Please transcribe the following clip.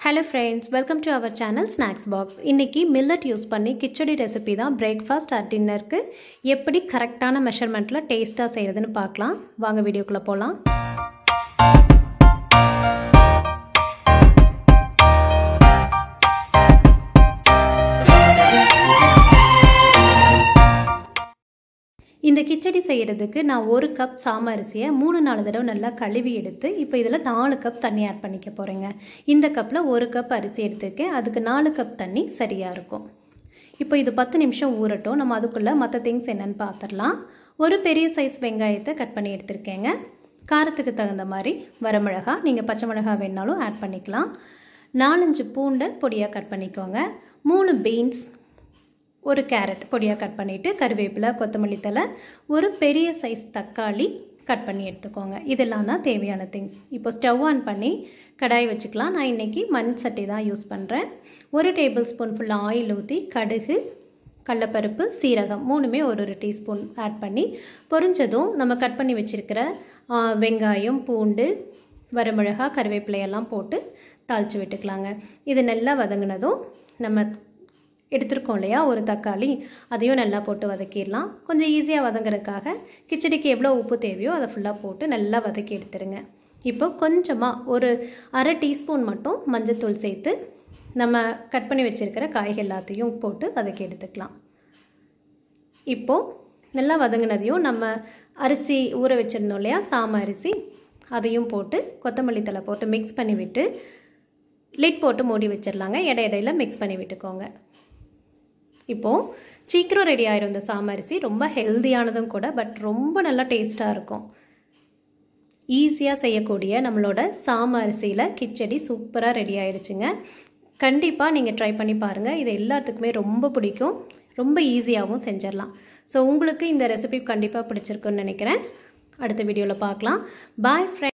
hello friends welcome to our channel snacks box இன்றைக்கி millet use பண்ணி khichdi recipe தான் breakfast or டின்னருக்கு எப்படி கரெக்டான மெஷர்மெண்ட்டில் டேஸ்ட்டாக செய்கிறதுன்னு பார்க்கலாம் வாங்க வீடியோக்குள்ளே போகலாம் இந்த கிச்சடி செய்கிறதுக்கு நான் ஒரு கப் சாம அரிசியை மூணு நாலு தடவை நல்லா கழுவி எடுத்து இப்போ இதில் நாலு கப் தண்ணி ஆட் பண்ணிக்க போகிறேங்க இந்த கப்பில் ஒரு கப் அரிசி எடுத்திருக்கேன் அதுக்கு நாலு கப் தண்ணி சரியாக இருக்கும் இப்போ இது பத்து நிமிஷம் ஊறட்டும் நம்ம அதுக்குள்ளே மற்ற திங்ஸ் என்னென்னு பார்த்துடலாம் ஒரு பெரிய சைஸ் வெங்காயத்தை கட் பண்ணி எடுத்திருக்கேங்க காரத்துக்கு தகுந்த மாதிரி வரமிளகா நீங்கள் பச்சை மிளகா வேணாலும் ஆட் பண்ணிக்கலாம் நாலஞ்சு பூண்டை பொடியாக கட் பண்ணிக்கோங்க மூணு பீன்ஸ் ஒரு கேரட் பொடியாக கட் பண்ணிவிட்டு கருவேப்பிலை கொத்தமல்லி தலை ஒரு பெரிய சைஸ் தக்காளி கட் பண்ணி எடுத்துக்கோங்க இதெல்லாம் தான் தேவையான திங்ஸ் இப்போ ஸ்டவ் ஆன் பண்ணி கடாய் வச்சுக்கலாம் நான் இன்றைக்கி மண் சட்டி தான் யூஸ் பண்ணுறேன் ஒரு டேபிள் ஸ்பூன் ஃபுல்லாக ஆயில் ஊற்றி கடுகு கடலப்பருப்பு சீரகம் மூணுமே ஒரு ஒரு டீஸ்பூன் ஆட் பண்ணி பொரிஞ்சதும் நம்ம கட் பண்ணி வச்சுருக்கிற வெங்காயம் பூண்டு வரமிளகா கருவேப்பிலையெல்லாம் போட்டு தாளித்து விட்டுக்கலாங்க இது நல்லா வதங்கினதும் நம்ம எடுத்திருக்கோம் இல்லையா ஒரு தக்காளி அதையும் நல்லா போட்டு வதக்கிடலாம் கொஞ்சம் ஈஸியாக வதங்குறதுக்காக கிச்சடிக்கு எவ்வளோ உப்பு தேவையோ அதை ஃபுல்லாக போட்டு நல்லா வதக்கி எடுத்துருங்க இப்போ கொஞ்சமாக ஒரு அரை டீஸ்பூன் மட்டும் மஞ்சத்தூள் சேர்த்து நம்ம கட் பண்ணி வச்சுருக்கிற காய்கள் எல்லாத்தையும் போட்டு வதக்கி எடுத்துக்கலாம் இப்போது நல்லா வதங்கினதையும் நம்ம அரிசி ஊற வச்சுருந்தோம் இல்லையா சாம அரிசி அதையும் போட்டு கொத்தமல்லி தலை போட்டு மிக்ஸ் பண்ணி விட்டு லிட் போட்டு மூடி வச்சிடலாங்க இடை இடையில மிக்ஸ் பண்ணி விட்டுக்கோங்க இப்போது சீக்கிரம் ரெடி ஆயிரும் இந்த சாமரிசி ரொம்ப ஹெல்த்தியானதும் கூட பட் ரொம்ப நல்லா டேஸ்ட்டாக இருக்கும் ஈஸியாக செய்யக்கூடிய நம்மளோட சாம அரிசியில் கிச்சடி சூப்பராக ரெடி ஆயிடுச்சுங்க கண்டிப்பாக நீங்கள் ட்ரை பண்ணி பாருங்கள் இது எல்லாத்துக்குமே ரொம்ப பிடிக்கும் ரொம்ப ஈஸியாகவும் செஞ்சிடலாம் ஸோ உங்களுக்கு இந்த ரெசிபி கண்டிப்பாக பிடிச்சிருக்குன்னு நினைக்கிறேன் அடுத்த வீடியோவில் பார்க்கலாம் பாய் ஃப்ரெண்ட்